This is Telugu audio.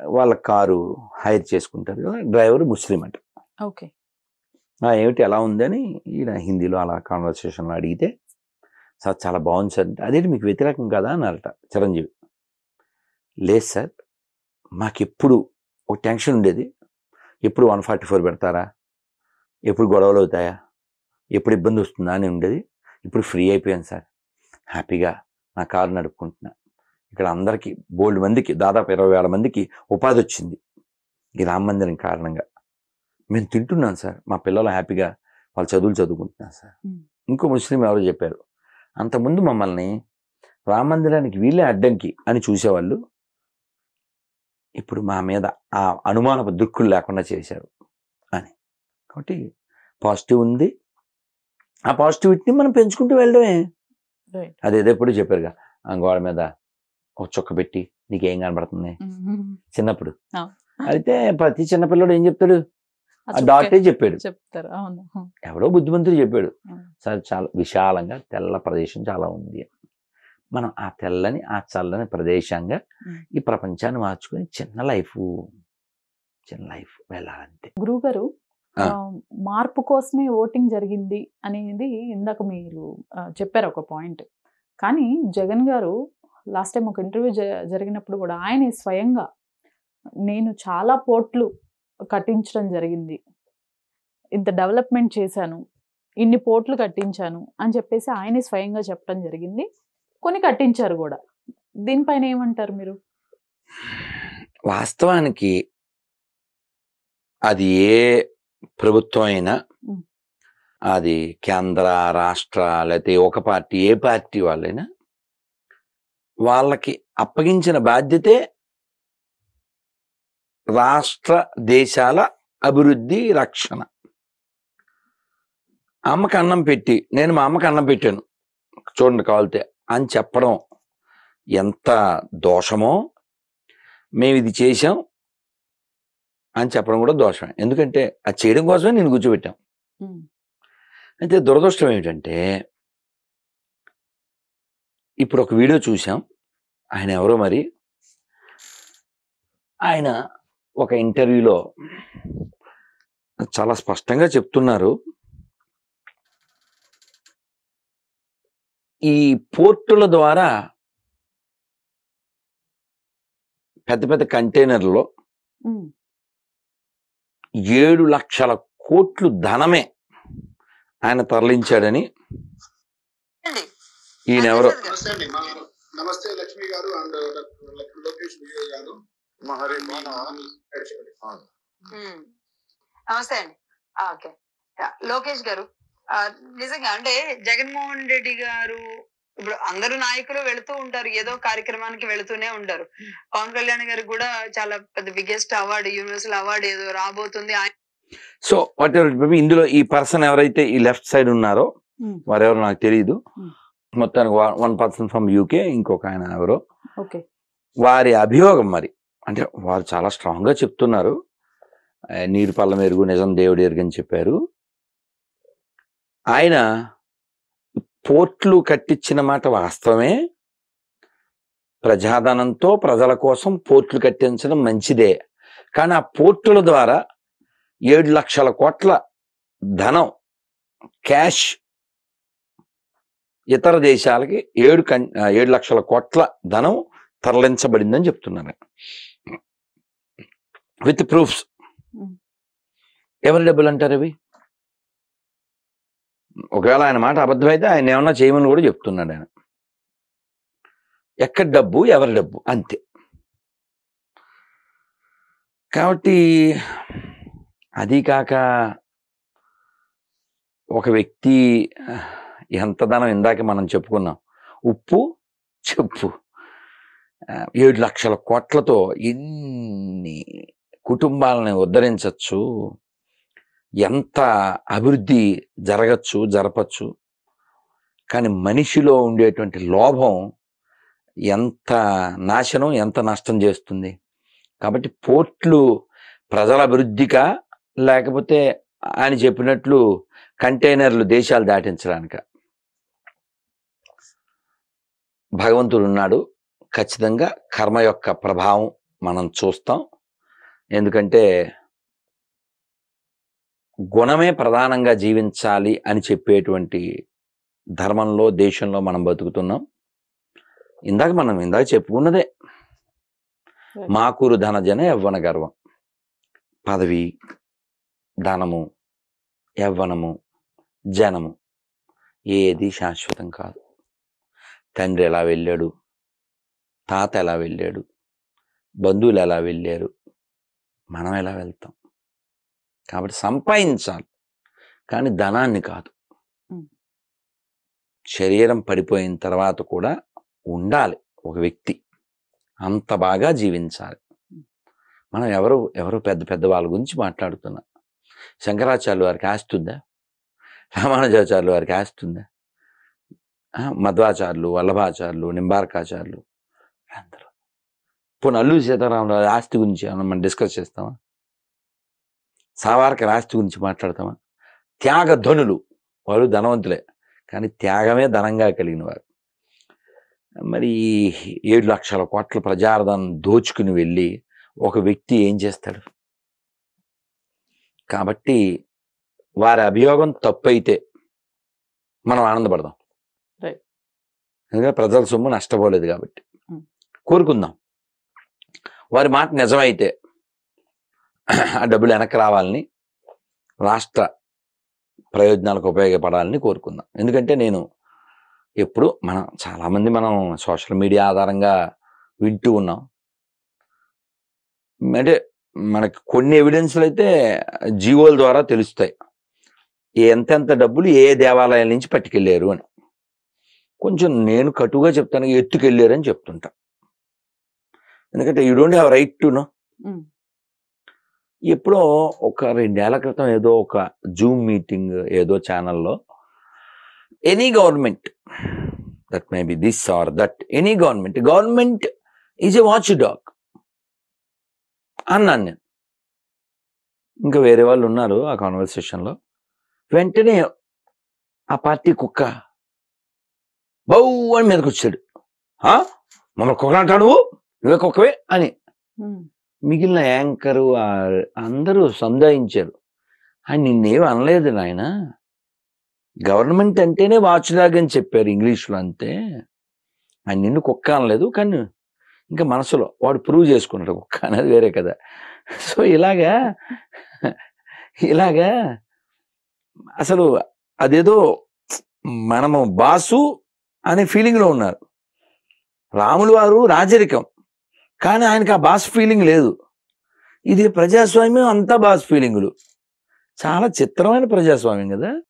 వాళ్ళ కారు హైర్ చేసుకుంటారు కదా డ్రైవర్ ముస్లిం అంట ఓకే "ఆ, ఏమిటి ఎలా ఉందని ఈయన హిందీలో అలా కాన్వర్సేషన్లో అడిగితే సార్ చాలా బాగుంది సార్ అంటే అదేంటి మీకు వ్యతిరేకం కదా అన్నారట చిరంజీవి లేదు సార్ మాకెప్పుడు ఒక టెన్షన్ ఉండేది ఎప్పుడు వన్ ఫార్టీ ఫోర్ పెడతారా ఎప్పుడు గొడవలు అవుతాయా ఎప్పుడు ఇబ్బంది వస్తుందా అని ఉండేది ఇప్పుడు ఫ్రీ అయిపోయాను సార్ హ్యాపీగా నా కారు నడుపుకుంటున్నా ఇక్కడ అందరికీ బోల్డ్ మందికి దాదాపు ఇరవై వేల మందికి ఉపాధి వచ్చింది ఈ రామ మందిరం కారణంగా మేము తింటున్నాం సార్ మా పిల్లలు హ్యాపీగా వాళ్ళ చదువులు చదువుకుంటున్నారు సార్ Hmm. ఇంకో ముస్లిం ఎవరో చెప్పారు అంతకుముందు మమ్మల్ని రామ మందిరానికి వీళ్ళే అడ్డంకి అని చూసేవాళ్ళు ఇప్పుడు మా మీద ఆ అనుమానపు దుక్కులు లేకుండా చేశారు అని కాబట్టి పాజిటివ్ ఉంది ఆ పాజిటివిటీని మనం పెంచుకుంటూ వెళ్ళడమే రైట్ అది ఏదో ఎప్పుడు చెప్పారుగా ఆ గోడ మీద ఒక చుక్క పెట్టి నీకేం కనబడుతుంది చిన్నప్పుడు ఆ. అయితే ప్రతి చిన్నపిల్లడు ఏం చెప్తాడు ఆ డాక్టే చెప్పాడు చెప్తారు అవును ఎవడో బుద్ధిమంతుడు చెప్పాడు ఆ. సార్ చాలా విశాలంగా తెల్ల ప్రదేశం చాలా ఉంది మనం ఆ తెల్లని ఆ చల్లని ప్రదేశంగా ఉం. ఈ ప్రపంచాన్ని మార్చుకొని చిన్న లైఫ్ చిన్న లైఫ్ వెళ్ళాలంతే గురువు గారు ఆ. మార్పు కోసమే ఓటింగ్ జరిగింది అనేది ఇందాక మీరు ఆ, చెప్పారు ఒక పాయింట్ కానీ జగన్ గారు లాస్ట్ టైం ఒక ఇంటర్వ్యూ జరిగినప్పుడు కూడా ఆయన స్వయంగా నేను చాలా పోర్ట్లు కట్టించడం జరిగింది ఇంత డెవలప్మెంట్ చేశాను ఇన్ని పోర్ట్లు కట్టించాను అని చెప్పేసి ఆయనే స్వయంగా చెప్పడం జరిగింది కొన్ని కట్టించారు కూడా దీనిపైన ఏమంటారు మీరు వాస్తవానికి అది ఏ ప్రభుత్వం అయినా ఉం. అది కేంద్ర రాష్ట్ర లేకపోతే ఒక పార్టీ ఏ పార్టీ వాళ్ళైనా వాళ్ళకి అప్పగించిన బాధ్యతే రాష్ట్ర దేశాల అభివృద్ధి రక్షణ అమ్మకి అన్నం పెట్టి నేను మా అమ్మకి అన్నం పెట్టాను చూడండి కావాలితే అని చెప్పడం ఎంత దోషమో మేము ఇది చేశాం అని చెప్పడం కూడా దోషమే ఎందుకంటే అది చేయడం కోసమే నేను కూర్చోబెట్టాం ఉమ్, అయితే దురదృష్టం ఏమిటంటే ఇప్పుడు ఒక వీడియో చూసాం ఆయన ఎవరో మరి ఆయన ఒక ఇంటర్వ్యూలో చాలా స్పష్టంగా చెప్తున్నారు ఈ పోర్టుల ద్వారా పెద్ద పెద్ద కంటైనర్లో ఉమ్, ఏడు లక్షల కోట్లు ధనమే ఆయన తరలించాడని అండి ఈయన ఎవరో నమస్తే అండి మా నమస్తే లక్ష్మి గారు అండ్ లోకేష్ విజయ్ గారు మహరి ఉమ్. నమస్తే అండి ఆ, ఓకే యా, లోకేష్ గారు ఆ, నిజంగా అంటే జగన్మోహన్ రెడ్డి గారు ఇప్పుడు అందరు నాయకులు వెళుతూ ఉంటారు ఏదో కార్యక్రమానికి వెళుతూనే ఉంటారు పవన్ కళ్యాణ్ గారికి కూడా చాలా పెద్ద బిగ్గెస్ట్ అవార్డు యూనివర్సల్ అవార్డు ఏదో రాబోతుంది ఆయన సో వాట్ ఎవర్ ఇందులో ఈ పర్సన్ ఎవరైతే ఈ లెఫ్ట్ సైడ్ ఉన్నారో ఉమ్, వారెవరో నాకు తెలియదు Hmm. మొత్తానికి వన్ పర్సన్ ఫ్రమ్ యూకే ఇంకొక ఆయన ఎవరో ఓకే వారి అభియోగం మరి అంటే వారు చాలా స్ట్రాంగ్ గా చెప్తున్నారు ఆ, నీరు పల్ల మెరుగు నిజం దేవుడు ఎరుగని చెప్పారు ఆయన పోర్ట్లు కట్టించిన మాట వాస్తవమే ప్రజాధనంతో ప్రజల కోసం పోర్ట్లు కట్టించడం మంచిదే కానీ ఆ పోర్టుల ద్వారా ఏడు లక్షల కోట్ల ధనం క్యాష్ ఇతర దేశాలకి ఏడు కన్ ఆ, ఏడు లక్షల కోట్ల ధనం తరలించబడిందని చెప్తున్నారు విత్ ప్రూఫ్స్ Hmm. ఎవరి డబ్బులు అంటారు అవి ఒకవేళ ఆయన మాట అబద్ధమైతే ఆయన ఏమన్నా చేయమని కూడా చెప్తున్నాడు ఆయన ఎక్కడ డబ్బు ఎవరి డబ్బు అంతే కాబట్టి అది కాక ఒక వ్యక్తి ఆ, ఎంత ధనం ఇందాక మనం చెప్పుకున్నాం ఉప్పు చెప్పు ఆ, ఏడు లక్షల కోట్లతో ఎన్ని కుటుంబాలని ఉద్ధరించవచ్చు ఎంత అభివృద్ధి జరగచ్చు జరపచ్చు కానీ మనిషిలో ఉండేటువంటి లోభం ఎంత నాశనం ఎంత నష్టం చేస్తుంది కాబట్టి పోర్ట్లు ప్రజల అభివృద్ధికా లేకపోతే ఆయన చెప్పినట్లు కంటైనర్లు దేశాలు దాటించడానిక భగవంతుడు ఉన్నాడు ఖచ్చితంగా కర్మ యొక్క ప్రభావం మనం చూస్తాం ఎందుకంటే గుణమే ప్రధానంగా జీవించాలి అని చెప్పేటువంటి ధర్మంలో దేశంలో మనం బతుకుతున్నాం ఇందాక మనం ఇందాక చెప్పుకున్నదే మాకూరు ధనజన యవ్వన గర్వం పదవి ధనము యవ్వనము జనము ఏది శాశ్వతం కాదు తండ్రి ఎలా వెళ్ళాడు తాత ఎలా వెళ్ళాడు బంధువులు ఎలా వెళ్ళారు మనం ఎలా వెళ్తాం కాబట్టి సంపాదించాలి కానీ ధనాన్ని కాదు ఉం. శరీరం పడిపోయిన తర్వాత కూడా ఉండాలి ఒక వ్యక్తి అంత బాగా జీవించాలి మనం ఎవరు ఎవరు పెద్ద పెద్ద వాళ్ళ గురించి మాట్లాడుతున్నాం శంకరాచార్యులు వారికి ఆస్తి ఉందా రామానుజాచార్యులు వారికి ఆస్తి ఉందా ఆ, మధ్వాచార్యులు వల్లభాచార్యులు నింబార్కాచార్యులు అందరూ పోనీ అల్లూరి సీతారామరావు ఆస్తి గురించి ఏమన్నా మనం డిస్కస్ చేస్తామా సావార్కర్ ఆస్తి గురించి మాట్లాడతామా త్యాగధనులు వారు ధనవంతులే కానీ త్యాగమే ధనంగా కలిగిన వారు మరి ఈ ఏడు లక్షల కోట్ల ప్రజార్థం దోచుకుని వెళ్ళి ఒక వ్యక్తి ఏం చేస్తాడు కాబట్టి వారి అభియోగం తప్పైతే మనం ఆనందపడదాం Right. ఎందుకంటే ప్రజల సొమ్ము నష్టపోలేదు కాబట్టి Mm. కోరుకుందాం వారి మాట నిజమైతే ఆ డబ్బులు వెనక్కి రావాలని రాష్ట్ర ప్రయోజనాలకు ఉపయోగపడాలని కోరుకుందాం ఎందుకంటే నేను ఎప్పుడు మనం చాలామంది మనం సోషల్ మీడియా ఆధారంగా వింటూ ఉన్నాం అంటే మనకి కొన్ని ఎవిడెన్స్లు అయితే జీవోల ద్వారా తెలుస్తాయి ఎంతెంత డబ్బులు ఏ దేవాలయాల నుంచి పట్టుకెళ్ళారు అని కొంచెం నేను కటుగా చెప్తాను ఎత్తుకెళ్ళారు అని చెప్తుంటా ఎందుకంటే you don't have right to know um. ఎప్పుడో ఒక రెండేళ్ల క్రితం ఏదో ఒక జూమ్ మీటింగ్ ఏదో ఛానల్లో any government that may be this or that any government government is a watchdog అన్నాను నేను ఇంకా వేరే వాళ్ళు ఉన్నారు ఆ కాన్వర్సేషన్లో వెంటనే ఆ పార్టీ కుక్క బౌ అని మీదకి వచ్చాడు "ఆ? మమ్మల్ని కుక్క అంటాడు నువ్వు నువ్వే కుక్కవే అని ఉమ్. మిగిలిన యాంకరు ఆ- అందరూ సంధాయించారు ఆయన నిన్నేం అనలేదు నాయన గవర్నమెంట్ అంటేనే వాచ్ డాగ్ అని చెప్పారు ఇంగ్లీష్లో అంతే ఆయన నిన్ను కుక్క అనలేదు కానీ ఇంకా మనసులో వాడు ప్రూవ్ చేసుకున్నాడు కుక్క అనేది వేరే కదా సో ఇలాగా ఇలాగా అసలు అదేదో మనము బాసు అనే ఫీలింగ్లో ఉన్నారు రాములు వారు రాజరికం కానీ ఆయనకి ఆ బాస్ ఫీలింగ్ లేదు ఇది ప్రజాస్వామ్యం అంతా బాస్ ఫీలింగులు చాలా చిత్రమైన ప్రజాస్వామ్యం కదా